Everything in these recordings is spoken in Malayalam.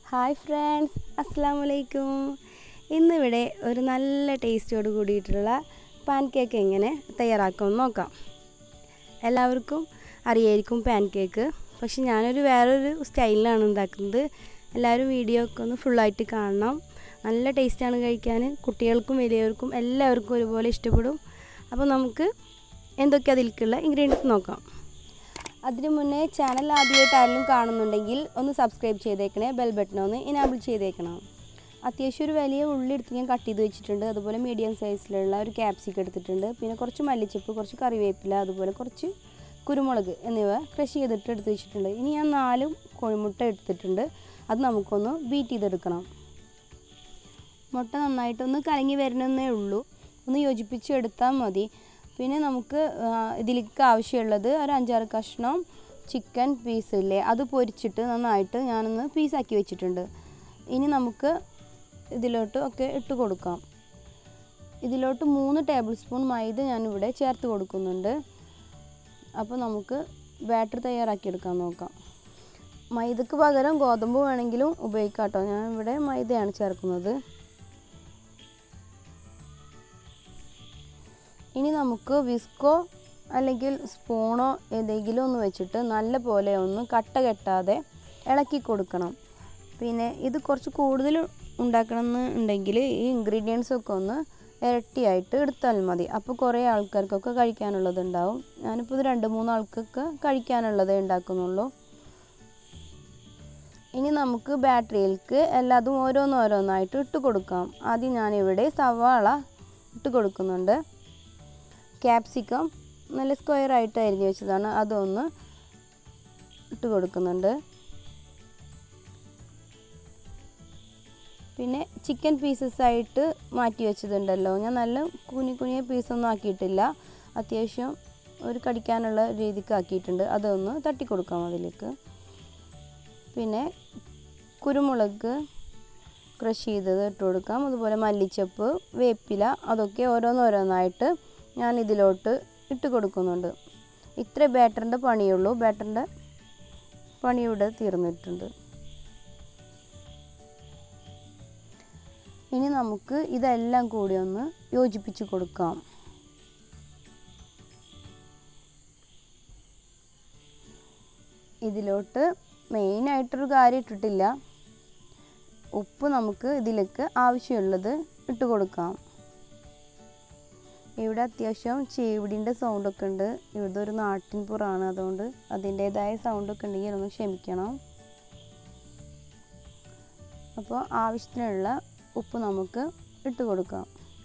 ഹായ് ഫ്രണ്ട്സ് അസ്സാം വലൈക്കും ഇന്നിവിടെ ഒരു നല്ല ടേസ്റ്റോട് കൂടിയിട്ടുള്ള പാൻ കേക്ക് എങ്ങനെ തയ്യാറാക്കുമെന്ന് നോക്കാം എല്ലാവർക്കും അറിയായിരിക്കും പാൻ കേക്ക് പക്ഷെ ഞാനൊരു വേറൊരു സ്റ്റൈലിലാണ് ഉണ്ടാക്കുന്നത് എല്ലാവരും വീഡിയോ ഒക്കെ ഒന്ന് ഫുള്ളായിട്ട് കാണണം നല്ല ടേസ്റ്റാണ് കഴിക്കാൻ കുട്ടികൾക്കും വലിയവർക്കും എല്ലാവർക്കും ഒരുപോലെ ഇഷ്ടപ്പെടും അപ്പോൾ നമുക്ക് എന്തൊക്കെ അതിലേക്കുള്ള ഇൻഗ്രീഡിയൻസ് നോക്കാം അതിനു മുന്നേ ചാനൽ ആദ്യമായിട്ട് ആരെങ്കിലും കാണുന്നുണ്ടെങ്കിൽ ഒന്ന് സബ്സ്ക്രൈബ് ചെയ്തേക്കണേ ബെൽ ബട്ടൺ ഒന്ന് ഇനാബിൾ ചെയ്തേക്കണം അത്യാവശ്യം ഒരു വലിയ ഉള്ളി എടുത്ത് ഞാൻ കട്ട് ചെയ്ത് വെച്ചിട്ടുണ്ട് അതുപോലെ മീഡിയം സൈസിലുള്ള ഒരു ക്യാപ്സിക്കം എടുത്തിട്ടുണ്ട് പിന്നെ കുറച്ച് മല്ലിച്ചപ്പ് കുറച്ച് കറിവേപ്പില അതുപോലെ കുറച്ച് കുരുമുളക് എന്നിവ ക്രഷ് ചെയ്തിട്ട് എടുത്ത് വെച്ചിട്ടുണ്ട് ഇനി ഞാൻ നാല് കോഴിമുട്ട എടുത്തിട്ടുണ്ട് അത് നമുക്കൊന്ന് ബീറ്റ് ചെയ്തെടുക്കണം മുട്ട നന്നായിട്ടൊന്ന് കലങ്ങി വരണമെന്നേ ഉള്ളൂ ഒന്ന് യോജിപ്പിച്ച് എടുത്താൽ മതി പിന്നെ നമുക്ക് ഇതിലേക്ക് ആവശ്യമുള്ളത് ഒരു അഞ്ചാറ് കഷ്ണം ചിക്കൻ പീസ് ഇല്ലേ അത് പൊരിച്ചിട്ട് നന്നായിട്ട് ഞാനൊന്ന് പീസാക്കി വെച്ചിട്ടുണ്ട് ഇനി നമുക്ക് ഇതിലോട്ട് ഒക്കെ ഇട്ട് കൊടുക്കാം ഇതിലോട്ട് മൂന്ന് ടേബിൾ സ്പൂൺ മൈദ ഞാനിവിടെ ചേർത്ത് കൊടുക്കുന്നുണ്ട് അപ്പോൾ നമുക്ക് ബാറ്റർ തയ്യാറാക്കിയെടുക്കാൻ നോക്കാം മൈദക്ക് പകരം ഗോതമ്പ് വേണമെങ്കിലും ഉപയോഗിക്കാം കേട്ടോ ഞാൻ ഇവിടെ മൈദയാണ് ചേർക്കുന്നത് ഇനി നമുക്ക് വിസ്കോ അല്ലെങ്കിൽ സ്പൂണോ ഏതെങ്കിലും ഒന്ന് വെച്ചിട്ട് നല്ല പോലെ ഒന്ന് കട്ട കെട്ടാതെ ഇളക്കി കൊടുക്കണം പിന്നെ ഇത് കുറച്ച് കൂടുതൽ ഉണ്ടാക്കണം എന്നുണ്ടെങ്കിൽ ഈ ഇൻഗ്രീഡിയൻസ് ഒക്കെ ഒന്ന് ഇരട്ടിയായിട്ട് എടുത്താൽ മതി അപ്പോൾ കുറേ ആൾക്കാർക്കൊക്കെ കഴിക്കാനുള്ളത് ഉണ്ടാവും ഞാനിപ്പോൾ ഇത് രണ്ട് മൂന്ന് ആൾക്കൊക്കെ കഴിക്കാനുള്ളതേ ഉണ്ടാക്കുന്നുള്ളൂ ഇനി നമുക്ക് ബാറ്ററിയിലേക്ക് എല്ലാതും ഓരോന്നോരോന്നായിട്ട് ഇട്ട് കൊടുക്കാം ആദ്യം ഞാനിവിടെ സവാള ഇട്ട് കൊടുക്കുന്നുണ്ട് ക്യാപ്സിക്കം നല്ല സ്ക്വയർ ആയിട്ട് അരിഞ്ഞ് വെച്ചതാണ് അതൊന്ന് ഇട്ട് കൊടുക്കുന്നുണ്ട് പിന്നെ ചിക്കൻ പീസസ് ആയിട്ട് മാറ്റി വെച്ചതുണ്ടല്ലോ ഞാൻ നല്ല കുഞ്ഞു കുഞ്ഞിയ പീസൊന്നും ആക്കിയിട്ടില്ല അത്യാവശ്യം ഒരു കടിക്കാനുള്ള രീതിക്ക് ആക്കിയിട്ടുണ്ട് അതൊന്ന് തട്ടി കൊടുക്കാം അതിലേക്ക് പിന്നെ കുരുമുളക് ക്രഷ് ചെയ്തത് ഇട്ട് കൊടുക്കാം അതുപോലെ മല്ലിച്ചപ്പ് വേപ്പില അതൊക്കെ ഓരോന്നോരോന്നായിട്ട് ഞാൻ ഇതിലോട്ട് ഇട്ട് കൊടുക്കുന്നുണ്ട് ഇത്ര ബാറ്ററിൻ്റെ പണിയുള്ളൂ ബാറ്ററിൻ്റെ പണിയുടെ തീർന്നിട്ടുണ്ട് ഇനി നമുക്ക് ഇതെല്ലാം കൂടി ഒന്ന് യോജിപ്പിച്ച് കൊടുക്കാം ഇതിലോട്ട് മെയിനായിട്ടൊരു കാര്യം ഇട്ടിട്ടില്ല ഉപ്പ് നമുക്ക് ഇതിലേക്ക് ആവശ്യമുള്ളത് ഇട്ട് കൊടുക്കാം ഇവിടെ അത്യാവശ്യം ചീവിടിൻ്റെ സൗണ്ടൊക്കെ ഉണ്ട് ഇവിടെ ഒരു നാട്ടിൻ പുറാണ് അതുകൊണ്ട് അതിൻ്റേതായ സൗണ്ടൊക്കെ ഉണ്ടെങ്കിൽ ഒന്ന് ക്ഷമിക്കണം അപ്പോൾ ആവശ്യത്തിനുള്ള ഉപ്പ് നമുക്ക് ഇട്ട് കൊടുക്കാം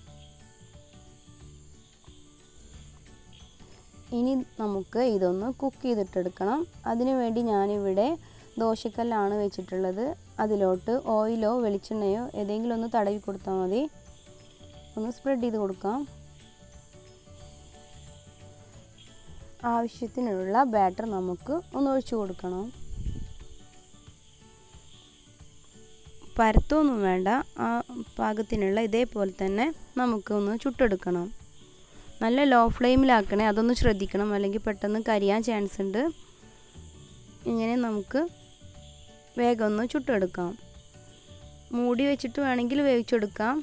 ഇനി നമുക്ക് ഇതൊന്ന് കുക്ക് ചെയ്തിട്ടെടുക്കണം അതിനു വേണ്ടി ഞാനിവിടെ ദോശക്കല്ലാണ് വെച്ചിട്ടുള്ളത് അതിലോട്ട് ഓയിലോ വെളിച്ചെണ്ണയോ ഏതെങ്കിലും ഒന്ന് തടവി കൊടുത്താൽ മതി ഒന്ന് സ്പ്രെഡ് ചെയ്ത് കൊടുക്കാം ആവശ്യത്തിനുള്ള ബാറ്റർ നമുക്ക് ഒന്ന് ഒഴിച്ചു കൊടുക്കണം പരത്തൊന്നും വേണ്ട ആ പാകത്തിനുള്ള ഇതേപോലെ തന്നെ നമുക്കൊന്ന് ചുട്ടെടുക്കണം നല്ല ലോ ഫ്ലെയിമിലാക്കണേ അതൊന്ന് ശ്രദ്ധിക്കണം അല്ലെങ്കിൽ പെട്ടെന്ന് കരിയാൻ ചാൻസ് ഉണ്ട് ഇങ്ങനെ നമുക്ക് വേഗം ഒന്ന് ചുട്ടെടുക്കാം മൂടി വെച്ചിട്ട് വേണമെങ്കിൽ വേവിച്ചെടുക്കാം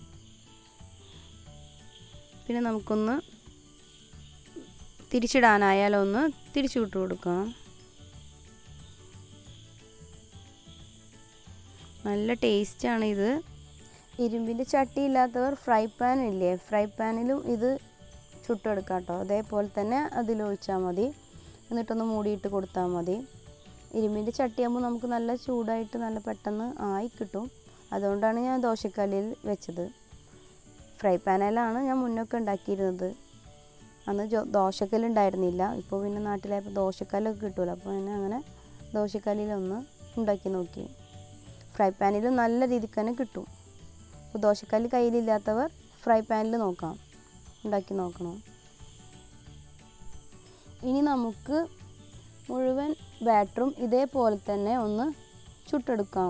പിന്നെ നമുക്കൊന്ന് തിരിച്ചിടാനായാലോ ഒന്ന് തിരിച്ചു വിട്ടു കൊടുക്കാം നല്ല ടേസ്റ്റാണ് ഇത് ഇരുമ്പിൻ്റെ ചട്ടി ഇല്ലാത്തവർ ഫ്രൈ പാൻ ഇല്ലേ ഫ്രൈ പാനിലും ഇത് ചുട്ടെടുക്കാം കേട്ടോ അതേപോലെ തന്നെ അതിലൊഴിച്ചാൽ മതി എന്നിട്ടൊന്ന് മൂടിയിട്ട് കൊടുത്താൽ മതി ഇരുമ്പിൻ്റെ ചട്ടിയാകുമ്പോൾ നമുക്ക് നല്ല ചൂടായിട്ട് നല്ല പെട്ടെന്ന് ആയി കിട്ടും അതുകൊണ്ടാണ് ഞാൻ ദോശക്കല്ലിൽ വെച്ചത് ഫ്രൈ പാനിലാണ് ഞാൻ മുന്നൊക്കെ ഉണ്ടാക്കിയിരുന്നത് അന്ന് ദോശക്കല്ലുണ്ടായിരുന്നില്ല ഇപ്പോൾ പിന്നെ നാട്ടിലായപ്പോൾ ദോശക്കല്ലൊക്കെ കിട്ടുമല്ലോ അപ്പോൾ പിന്നെ അങ്ങനെ ദോശക്കല്ലിലൊന്ന് ഉണ്ടാക്കി നോക്കി ഫ്രൈ പാനിലും നല്ല രീതിക്ക് തന്നെ കിട്ടും അപ്പോൾ ദോശക്കല്ല് കയ്യിലില്ലാത്തവർ ഫ്രൈ പാനിൽ നോക്കാം ഉണ്ടാക്കി നോക്കണം ഇനി നമുക്ക് മുഴുവൻ ബാറ്ററും ഇതേപോലെ തന്നെ ഒന്ന് ചുട്ടെടുക്കാം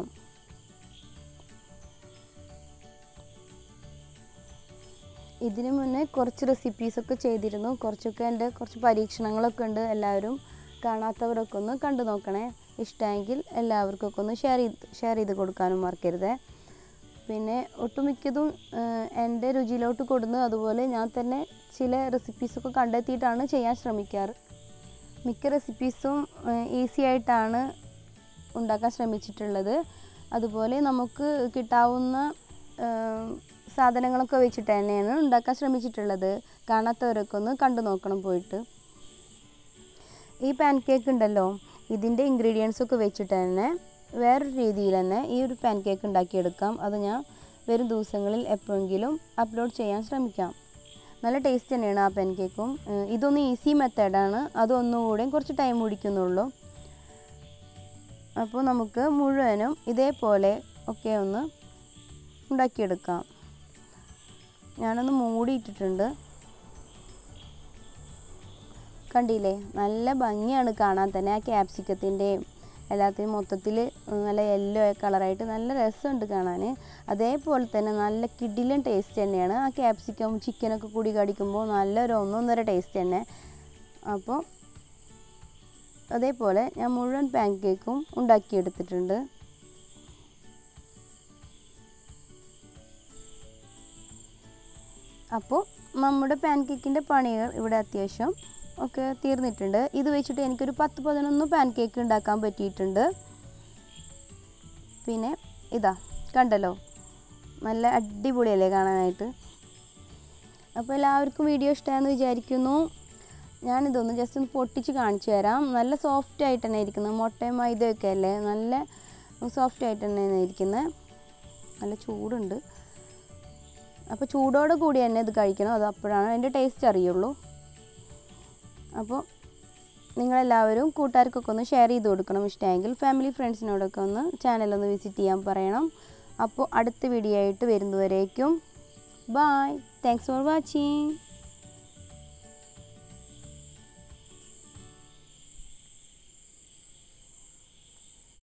ഇതിനു മുന്നേ കുറച്ച് റെസിപ്പീസൊക്കെ ചെയ്തിരുന്നു കുറച്ചൊക്കെ എൻ്റെ കുറച്ച് പരീക്ഷണങ്ങളൊക്കെ ഉണ്ട് എല്ലാവരും കാണാത്തവരൊക്കെ ഒന്ന് കണ്ടു നോക്കണേ ഇഷ്ടമെങ്കിൽ എല്ലാവർക്കൊക്കെ ഒന്ന് ഷെയർ ചെയ്ത് ഷെയർ ചെയ്ത് കൊടുക്കാനും മറക്കരുത് പിന്നെ ഒട്ടുമിക്കതും ഏഹ്, എൻ്റെ രുചിയിലോട്ട് കൊടുന്ന് അതുപോലെ ഞാൻ തന്നെ ചില റെസിപ്പീസൊക്കെ കണ്ടെത്തിയിട്ടാണ് ചെയ്യാൻ ശ്രമിക്കാറ് മിക്ക റെസിപ്പീസും ഈസി ആയിട്ടാണ് ഉണ്ടാക്കാൻ ശ്രമിച്ചിട്ടുള്ളത് അതുപോലെ നമുക്ക് കിട്ടാവുന്ന ഏം, സാധനങ്ങളൊക്കെ വെച്ചിട്ട് തന്നെയാണ് ഉണ്ടാക്കാൻ ശ്രമിച്ചിട്ടുള്ളത് കാണാത്തവരൊക്കെ ഒന്ന് കണ്ടു നോക്കണം പോയിട്ട് ഈ പാൻ കേക്ക് ഉണ്ടല്ലോ ഇതിൻ്റെ ഇൻഗ്രീഡിയൻസ് ഒക്കെ വെച്ചിട്ട് തന്നെ വേറൊരു രീതിയിൽ തന്നെ ഈ ഒരു പാൻ കേക്ക് ഉണ്ടാക്കിയെടുക്കാം അത് ഞാൻ വരും ദിവസങ്ങളിൽ എപ്പോഴെങ്കിലും അപ്ലോഡ് ചെയ്യാൻ ശ്രമിക്കാം നല്ല ടേസ്റ്റ് തന്നെയാണ് ആ പാൻ കേക്കും ഏഹ് ഇതൊന്ന് ഈസി മെത്തേഡാണ് അതൊന്നുകൂടെ കുറച്ച് ടൈം പിടിക്കുന്നുള്ളൂ അപ്പോൾ നമുക്ക് മുഴുവനും ഇതേപോലെ ഒക്കെ ഒന്ന് ഉണ്ടാക്കിയെടുക്കാം ഞാനൊന്ന് മൂടിയിട്ടിട്ടുണ്ട് കണ്ടില്ലേ നല്ല ഭംഗിയാണ് കാണാൻ തന്നെ ആ ക്യാപ്സിക്കത്തിൻ്റെയും എല്ലാത്തിനും മൊത്തത്തിൽ നല്ല യെല്ലോ കളറായിട്ട് നല്ല രസമുണ്ട് കാണാൻ അതേപോലെ തന്നെ നല്ല കിടിലൻ ടേസ്റ്റ് തന്നെയാണ് ആ ക്യാപ്സിക്കം ചിക്കനൊക്കെ കൂടി കടിക്കുമ്പോൾ നല്ലൊരു ഒന്നൊന്നര ടേസ്റ്റ് തന്നെ അപ്പോൾ അതേപോലെ ഞാൻ മുഴുവൻ പാൻ കേക്കും ഉണ്ടാക്കിയെടുത്തിട്ടുണ്ട് അപ്പോൾ നമ്മുടെ പാൻ കേക്കിൻ്റെ പണികൾ ഇവിടെ അത്യാവശ്യം ഒക്കെ തീർന്നിട്ടുണ്ട് ഇത് വെച്ചിട്ട് എനിക്കൊരു പത്ത് പതിനൊന്ന് പാൻ കേക്ക് ഉണ്ടാക്കാൻ പറ്റിയിട്ടുണ്ട് പിന്നെ ഇതാ കണ്ടല്ലോ നല്ല അടിപൊളിയല്ലേ കാണാനായിട്ട് അപ്പോൾ എല്ലാവർക്കും വീഡിയോ ഇഷ്ടമായെന്ന് വിചാരിക്കുന്നു ഞാനിതൊന്ന് ജസ്റ്റ് ഒന്ന് പൊട്ടിച്ച് കാണിച്ചു തരാം നല്ല സോഫ്റ്റ് ആയിട്ട് തന്നെ ഇരിക്കുന്നത് മുട്ടയും മൈദയൊക്കെ അല്ലേ നല്ല സോഫ്റ്റ് ആയിട്ട് തന്നെയാണ് ഇരിക്കുന്നത് നല്ല ചൂടുണ്ട് അപ്പോൾ ചൂടോടെ കൂടി തന്നെ ഇത് കഴിക്കണം അത് അപ്പോഴാണ് അതിൻ്റെ ടേസ്റ്റ് അറിയുള്ളൂ അപ്പോൾ നിങ്ങളെല്ലാവരും കൂട്ടുകാർക്കൊക്കെ ഒന്ന് ഷെയർ ചെയ്ത് കൊടുക്കണം ഇഷ്ടമെങ്കിൽ ഫാമിലി ഫ്രണ്ട്സിനോടൊക്കെ ഒന്ന് ചാനലൊന്ന് വിസിറ്റ് ചെയ്യാൻ പറയണം അപ്പോൾ അടുത്ത വീഡിയോ ആയിട്ട് വരുന്നവരേക്കും ബായ് താങ്ക്സ് ഫോർ വാച്ചിങ്